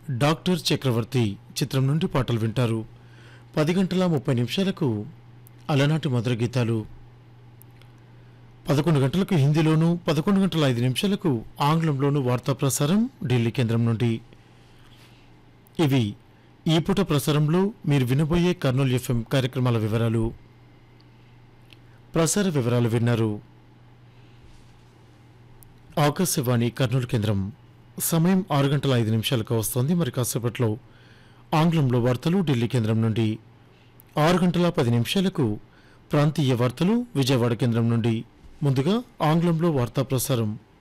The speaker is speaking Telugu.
డాక్టర్ చక్రవర్తి చిత్రం నుండి పాటలు వింటారు పది గంటల ముప్పై నిమిషాలకు అలనాటి మధుర గీతాలు పదకొండు గంటలకు హిందీలోను పదకొండు గంటల ఐదు నిమిషాలకు ఆంగ్లంలోను వార్తా ప్రసారం ఢిల్లీ కేంద్రం నుండి ఇవి ఈ పూట ప్రసారంలో మీరు వినబోయే కర్నూలు ఎఫ్ఎం కార్యక్రమాల వివరాలు ప్రసార వివరాలు విన్నారు ఆకాశవాణి కర్నూలు కేంద్రం సమయం ఆరు గంటల ఐదు నిమిషాలకు వస్తోంది మరి కాసేపట్లో ఆంగ్లంలో వార్తలు ఢిల్లీ కేంద్రం నుండి ఆరు గంటల పది నిమిషాలకు ప్రాంతీయ వార్తలు విజయవాడ కేంద్రం నుండి ముందుగా ఆంగ్లంలో వార్తా ప్రసారం